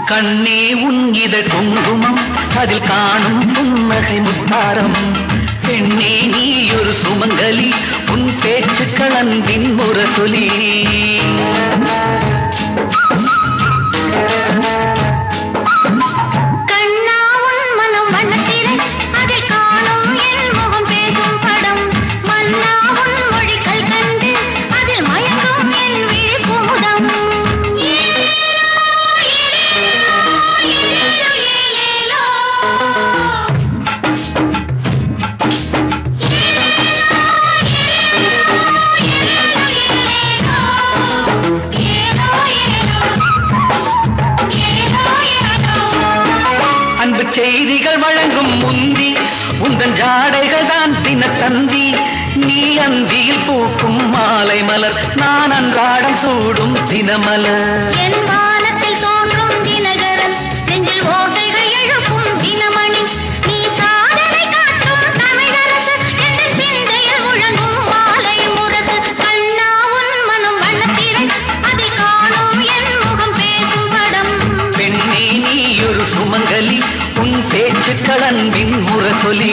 கண்ணே உன் இத குங்குமம் அதில் காணும் புன்னகை முத்தாரம் பெண்ணே நீ ஒரு சுமங்கலி உன் பேச்சு கலந்தின் முரசொலி கண்ணா உன் மனம் வண்ணத்திரை அதில் காணும் என் முகம் பேசும் படம் மன்னா உன் மொழிகள் கண்டு அதில் மயங்கும் என் விழி குமுதம் அன்பு செய்திகள் வழங்கும் முந்தி உந்தன் ஜாடைகள் தான் தினத்தந்தி நீ அந்தியில் பூக்கும் மாலை மலர் நான் அன்றாடம் சூடும் தினமலர் என் வானத்தில் தோன்றும் தினகரன் நெஞ்சில் ஓசைகள் எழுப்பும் தினமணி நீ சாதனை காட்டும் தமிழரசு என்ற சிந்தையில் முழங்கும் மாலை முரசு கண்ணா உன் மனம் வண்ணத்திரை அதில் காணும் என் முகம் பேசும் படம் பெண்ணே நீ ஒரு சுமங்கலி உன் பேச்சு கலந்தின் முரசொலி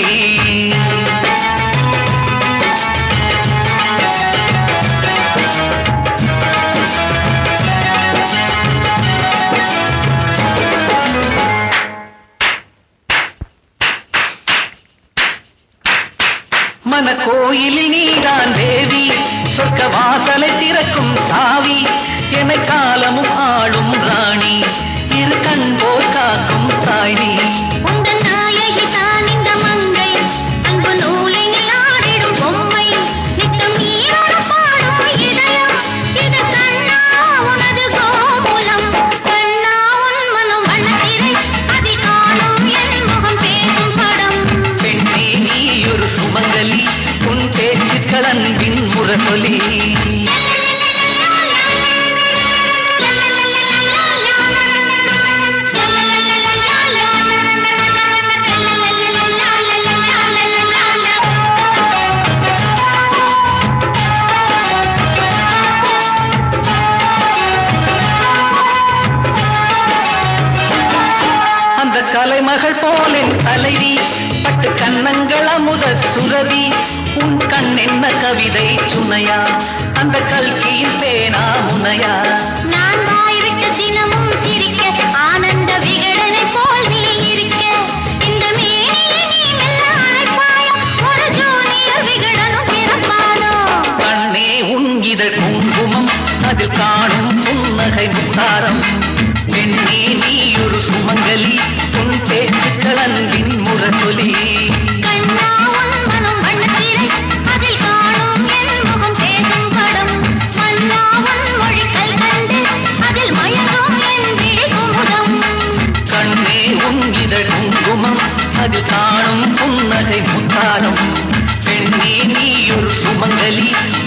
மன கோயிலில் நீதான் தேவி சொர்க்க வாசலை திறக்கும் சாவி என காலமும் ஆளும் ராணி இரு கண் போல் காக்கும் தாய் நீ உந்தன் நாயகி தான் இந்த மங்கை அன்பு நூலினில் ஆடிடும் பொம்மை நித்தம் நீரோடு பாடும் இதயம் இது கண்ணா உனது கோகுலம் கண்ணா உன் மனம் வண்ணத்திரை அதில் காணும் என் முகம் பேசும் படம் பெண்ணே நீ ஒரு சுமங்கலி உன் பேச்சு கலந்தின் முரசொலி அந்த கலைமகள் போலின் தலைவி பட்டு கண்ணங்கள் அமுத சுரவி உன் கண் என்ன கவிதை சுனையா அந்த கல்கியின் பேனா முனையா நான் வாய்விட்டு தினமும் சிரிக்க ஆனந்த விகடனை போல் நீ இருக்க இந்த மேனியை நீ மெல்ல அழைப்பாயோ ஒரு ஜூனியர் விகடனும் பிறப்பானோ கண்ணே உன் இதழ் குங்குமம் அதில் காணும் புன்னகை முத்தாரம் பெண்ணே நீ ஒரு சுமங்கலி உன் பேச்சு கலந்தின் முரசொலி கண்ணா உன் மனம் வண்ணத்திரை அதில் காணும் என் முகம் பேசும் படம் மன்னா உன் மொழிகள் கண்டு அதில் மயங்கும் என் விழி குமுதம் கண்ணே உன் இதழ் குங்குமம் அதில் காணும் புன்னகை முத்தாரம் பெண்ணே நீ ஒரு சுமங்கலி